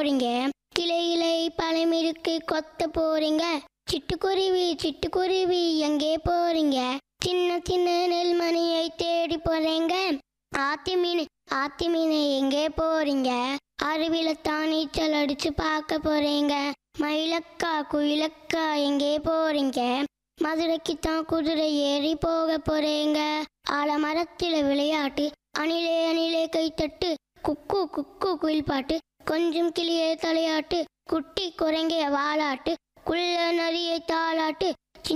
போறீங்க கிளை இலை பழமிருக்கு கொத்த போறீங்க சிட்டுக்குருவி சிட்டுக்குருவி எங்கே போறீங்க சின்ன சின்ன நெல்மணியை தேடி போறீங்க ஆத்தி மீன் ஆத்தி மீன் எங்கே போறீங்க அருவில தான் நீச்சல் அடிச்சு பார்க்க போறீங்க மயிலக்கா குயிலக்கா எங்கே போறீங்க மதுரைக்கு தான் குதிரை ஏறி போக போறீங்க ஆலமரத்தில விளையாட்டு அணிலே அணிலே கைத்தட்டு குக்கு குக்கு குயில் பாட்டு கொஞ்சம் கிளியே தலையாட்டு குட்டி குரங்கைய வாலாட்டு குள்ள நரியை தாளாட்டு